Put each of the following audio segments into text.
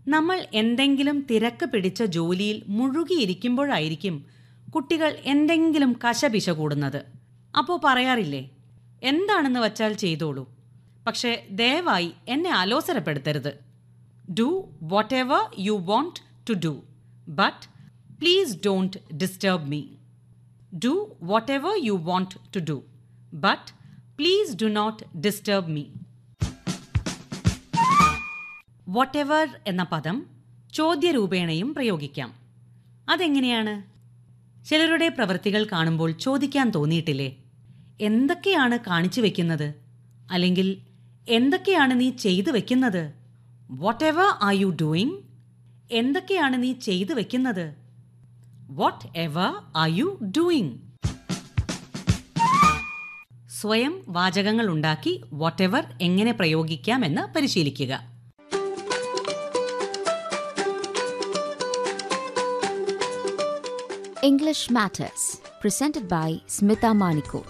നമ്മൾ എന്തെങ്കിലും തിരക്ക് പിടിച്ച ജോലിയിൽ മുഴുകിയിരിക്കുമ്പോഴായിരിക്കും കുട്ടികൾ എന്തെങ്കിലും കശപിശ കൂടുന്നത് അപ്പോൾ പറയാറില്ലേ എന്താണെന്ന് വച്ചാൽ ചെയ്തോളൂ പക്ഷേ ദയവായി എന്നെ അലോസരപ്പെടുത്തരുത് do whatever you want to do but please don't disturb me do whatever you want to do but please do not disturb me whatever എന്ന പദം ചോദ്യരൂപേണയും പ്രയോഗിക്കാം അതെങ്ങനെയാണ് ചിലരുടെ പ്രവൃത്തികൾ കാണുമ്പോൾ ചോദിക്കാൻ തോന്നിയിട്ടില്ലേ എന്തൊക്കെയാണ് കാണിച്ചു വെക്കുന്നത് അല്ലെങ്കിൽ എന്തൊക്കെയാണ് നീ ചെയ്തു വെക്കുന്നത് whatever are you doing എന്തൊക്കെയാണ് നീ ചെയ്തു വെക്കുന്നത് whatever are you doing സ്വയം വാചകങ്ങൾ ഉണ്ടാക്കി വാട്ട് എവർ എങ്ങനെ പ്രയോഗിക്കാമെന്ന് പരിശീലിക്കുക English Matters, presented by Smita Manikot.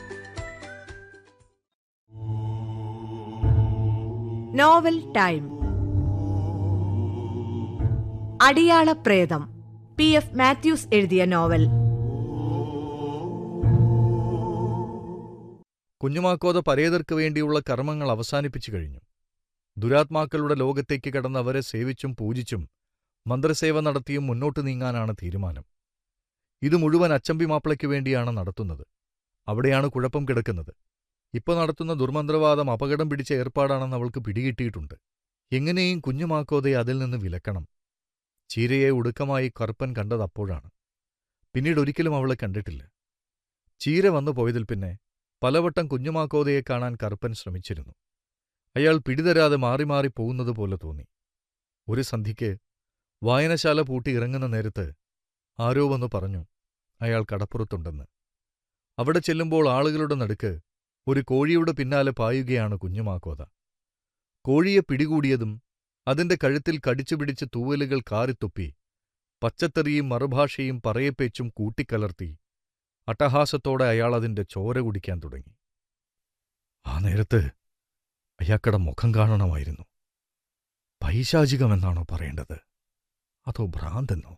Novel time അടിയാള പ്രേതം പി എഫ് മാത്യൂസ് എഴുതിയ നോവൽ കുഞ്ഞുമാക്കോത പരേതർക്ക് വേണ്ടിയുള്ള കർമ്മങ്ങൾ അവസാനിപ്പിച്ചു കഴിഞ്ഞു ദുരാത്മാക്കളുടെ ലോകത്തേക്ക് കടന്ന് അവരെ സേവിച്ചും പൂജിച്ചും മന്ത്രസേവ നടത്തിയും മുന്നോട്ടു നീങ്ങാനാണ് തീരുമാനം ഇത് മുഴുവൻ അച്ചമ്പി മാപ്പിളയ്ക്ക് വേണ്ടിയാണ് നടത്തുന്നത് അവിടെയാണ് കുഴപ്പം കിടക്കുന്നത് ഇപ്പൊ നടത്തുന്ന ദുർമന്ത്രവാദം അപകടം പിടിച്ച ഏർപ്പാടാണെന്ന് അവൾക്ക് പിടികിട്ടിയിട്ടുണ്ട് എങ്ങനെയും കുഞ്ഞുമാക്കോതയെ അതിൽ നിന്ന് വിലക്കണം ചീരയെ ഒടുക്കമായി കറുപ്പൻ കണ്ടത് അപ്പോഴാണ് പിന്നീട് ഒരിക്കലും അവളെ കണ്ടിട്ടില്ല ചീര വന്നു പോയതിൽ പിന്നെ പലവട്ടം കുഞ്ഞുമാക്കോതയെ കാണാൻ കറുപ്പൻ ശ്രമിച്ചിരുന്നു അയാൾ പിടിതരാതെ മാറി മാറി പോകുന്നത് പോലെ തോന്നി ഒരു സന്ധിക്ക് വായനശാല പൂട്ടി ഇറങ്ങുന്ന നേരത്ത് ആരോ വന്നു പറഞ്ഞു അയാൾ കടപ്പുറത്തുണ്ടെന്ന് അവിടെ ചെല്ലുമ്പോൾ ആളുകളുടെ നടുക്ക് ഒരു കോഴിയുടെ പിന്നാലെ പായുകയാണ് കുഞ്ഞുമാക്കോത കോഴിയെ പിടികൂടിയതും അതിന്റെ കഴുത്തിൽ കടിച്ചുപിടിച്ച് തൂവലുകൾ കാറിത്തുപ്പി പച്ചത്തെറിയും മറുഭാഷയും പറയപ്പേച്ചും കൂട്ടിക്കലർത്തി അട്ടഹാസത്തോടെ അയാൾ അതിന്റെ ചോര കുടിക്കാൻ തുടങ്ങി ആ നേരത്ത് അയാൾക്കടെ മുഖം കാണണമായിരുന്നു പൈശാചികമെന്നാണോ പറയേണ്ടത് അതോ ഭ്രാന്തെന്നോ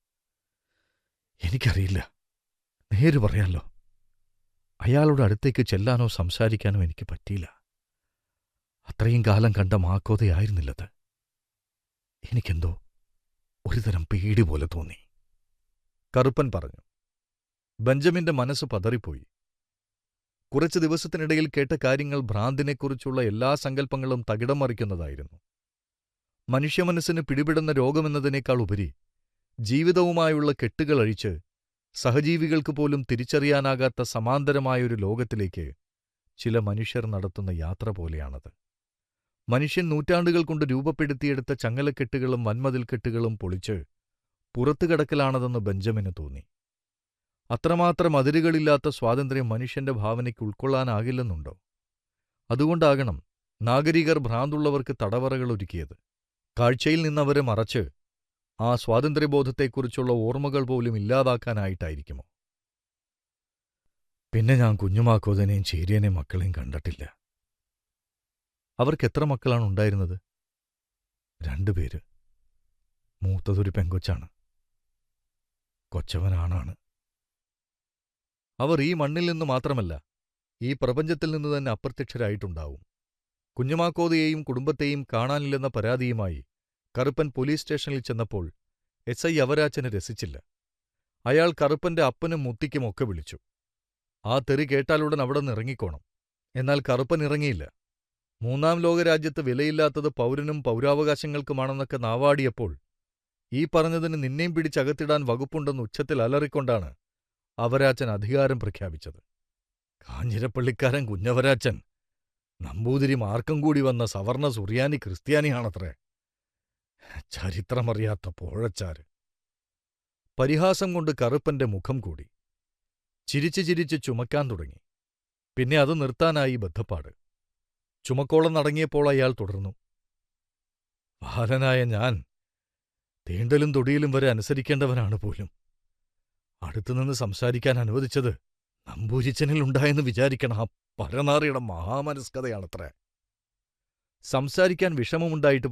എനിക്കറിയില്ല നേര് പറയാലോ അയാളുടെ അടുത്തേക്ക് ചെല്ലാനോ സംസാരിക്കാനോ എനിക്ക് പറ്റിയില്ല അത്രയും കാലം കണ്ട മാക്കോതയായിരുന്നില്ലത് എനിക്കെന്തോ ഒരുതരം പേടി പോലെ തോന്നി കറുപ്പൻ പറഞ്ഞു ബെഞ്ചമിന്റെ മനസ്സ് പതറിപ്പോയി കുറച്ചു ദിവസത്തിനിടയിൽ കേട്ട കാര്യങ്ങൾ ഭ്രാന്തിനെക്കുറിച്ചുള്ള എല്ലാ സങ്കല്പങ്ങളും തകിടം മറിക്കുന്നതായിരുന്നു മനുഷ്യമനസ്സിന് പിടിപെടുന്ന രോഗമെന്നതിനേക്കാൾ ഉപരി ജീവിതവുമായുള്ള കെട്ടുകൾ അഴിച്ച് സഹജീവികൾക്ക് പോലും തിരിച്ചറിയാനാകാത്ത സമാന്തരമായൊരു ലോകത്തിലേക്ക് ചില മനുഷ്യർ നടത്തുന്ന യാത്ര പോലെയാണത് മനുഷ്യൻ നൂറ്റാണ്ടുകൾ കൊണ്ട് രൂപപ്പെടുത്തിയെടുത്ത ചങ്ങലക്കെട്ടുകളും വൻമതിൽക്കെട്ടുകളും പൊളിച്ച് പുറത്തു കിടക്കലാണതെന്ന് ബെഞ്ചമിന് തോന്നി അത്രമാത്രം അതിരുകളില്ലാത്ത സ്വാതന്ത്ര്യം മനുഷ്യന്റെ ഭാവനയ്ക്ക് ഉൾക്കൊള്ളാനാകില്ലെന്നുണ്ടോ അതുകൊണ്ടാകണം നാഗരികർ ഭ്രാന്തുള്ളവർക്ക് തടവറകൾ ഒരുക്കിയത് കാഴ്ചയിൽ നിന്നവരെ മറച്ച് ആ സ്വാതന്ത്ര്യബോധത്തെക്കുറിച്ചുള്ള ഓർമ്മകൾ പോലും ഇല്ലാതാക്കാനായിട്ടായിരിക്കുമോ പിന്നെ ഞാൻ കുഞ്ഞുമാക്കോതനെയും ചേരിയനെയും മക്കളെയും കണ്ടിട്ടില്ല അവർക്ക് എത്ര മക്കളാണ് ഉണ്ടായിരുന്നത് രണ്ടുപേര് മൂത്തതൊരു പെങ്കൊച്ചാണ് കൊച്ചവനാണാണ് അവർ ഈ മണ്ണിൽ നിന്ന് മാത്രമല്ല ഈ പ്രപഞ്ചത്തിൽ നിന്ന് തന്നെ അപ്രത്യക്ഷരായിട്ടുണ്ടാവും കുഞ്ഞുമാക്കോതയെയും കുടുംബത്തെയും കാണാനില്ലെന്ന പരാതിയുമായി കറുപ്പൻ പോലീസ് സ്റ്റേഷനിൽ ചെന്നപ്പോൾ എസ് ഐ അവരാച്ചനെ രസിച്ചില്ല അയാൾ കറുപ്പന്റെ അപ്പനും മുത്തിക്കും ഒക്കെ വിളിച്ചു ആ തെറി കേട്ടാലുടൻ അവിടെ നിന്ന് ഇറങ്ങിക്കോണം എന്നാൽ കറുപ്പൻ ഇറങ്ങിയില്ല മൂന്നാം ലോകരാജ്യത്ത് വിലയില്ലാത്തത് പൗരനും പൗരാവകാശങ്ങൾക്കുമാണെന്നൊക്കെ നാവാടിയപ്പോൾ ഈ പറഞ്ഞതിന് നിന്നെയും പിടിച്ചകത്തിടാൻ വകുപ്പുണ്ടെന്ന് ഉച്ചത്തിൽ അലറിക്കൊണ്ടാണ് അവരാച്ചൻ അധികാരം പ്രഖ്യാപിച്ചത് കാഞ്ഞിരപ്പള്ളിക്കാരൻ കുഞ്ഞവരാച്ചൻ നമ്പൂതിരി മാർക്കം കൂടി വന്ന സവർണ സുറിയാനി ക്രിസ്ത്യാനിയാണത്രേ ചരിത്രമറിയാത്ത പോഴച്ചാര് പരിഹാസം കൊണ്ട് കറുപ്പന്റെ മുഖം കൂടി ചിരിച്ച് ചിരിച്ച് ചുമക്കാൻ തുടങ്ങി പിന്നെ അത് നിർത്താനായി ബദ്ധപ്പാട് ചുമക്കോളം നടങ്ങിയപ്പോൾ അയാൾ തുടർന്നു ബാലനായ ഞാൻ തീണ്ടലും തൊടിയിലും വരെ അനുസരിക്കേണ്ടവനാണ് പോലും അടുത്തുനിന്ന് സംസാരിക്കാൻ അനുവദിച്ചത് നമ്പൂരിച്ചനിലുണ്ടായെന്ന് വിചാരിക്കണം ആ പരനാറിയുടെ മഹാമനസ്കതയാണത്രേ സംസാരിക്കാൻ വിഷമമുണ്ടായിട്ട്